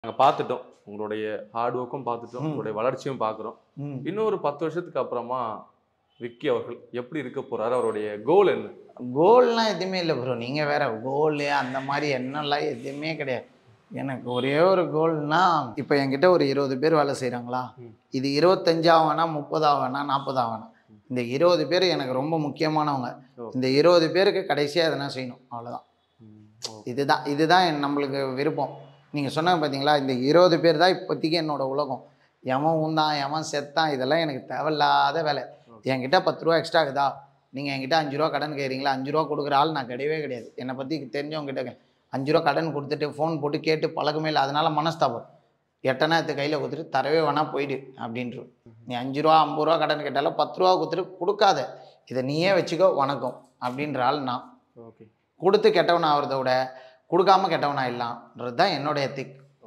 நாங்கள் பார்த்துட்டோம் உங்களுடைய ஹார்ட் ஒர்க்கும் பார்த்துட்டோம் ம். உங்களுடைய வளர்ச்சியும் பார்க்குறோம் ம். இன்னொரு பத்து வருஷத்துக்கு அப்புறமா விக்கி அவர்கள் எப்படி இருக்க போறாரு அவருடைய கோல் என்ன கோல்லாம் எதுவுமே இல்லை ப்ரோ நீங்கள் வேற கோல் அந்த மாதிரி எண்ணம்லாம் எதுவுமே கிடையாது எனக்கு ஒரே ஒரு கோல்னா இப்போ என்கிட்ட ஒரு இருபது பேர் வேலை செய்கிறாங்களா ம். இது இருபத்தஞ்சாவனா முப்பதாவனா நாற்பதாவனா இந்த இருபது பேர் எனக்கு ரொம்ப முக்கியமானவங்க ஓ. இந்த இருபது பேருக்கு கடைசியாக எதனா செய்யணும் அவ்வளோதான் இதுதான் இதுதான் என் நம்மளுக்கு விருப்பம் நீங்கள் சொன்னாங்க பார்த்தீங்களா இந்த இருபது பேர் தான் இப்போதைக்கு என்னோட உலகம் எவன் உந்தான் எவன் செத்தான் இதெல்லாம் எனக்கு தேவையில்லாத வேலை என்கிட்ட பத்து ரூபா எக்ஸ்ட்ரா இருக்குதா நீங்கள் என்கிட்ட அஞ்சு ரூபா கடன் கேட்குறீங்களா அஞ்சு ரூபா கொடுக்குற ஆள் நான் கிடையவே கிடையாது என்னை பற்றி தெரிஞ்சவங்க கிட்ட கே- அஞ்சு ரூபா கடன் கொடுத்துட்டு ஃபோன் போட்டு கேட்டு பழக்கமே இல்லை அதனால மனஸ்தாபம் எட்டனா எடுத்து கையில் கொடுத்துட்டு தரவே வேணா போயிடு அப்படின்ட்டு நீ அஞ்சு ரூபா ஐம்பது ரூபா கடன் கேட்டாலும் பத்து ரூபா கொடுத்துட்டு கொடுக்காத இதை நீயே வச்சுக்கோ வணக்கம் அப்படின்ற ஆள் நான் ஓகே கொடுத்து கெட்டவன் ஆகிறத விட கொடுக்காம கெட்டவனா இல்லாம்ன்றது தான் என்னோட எத்திக்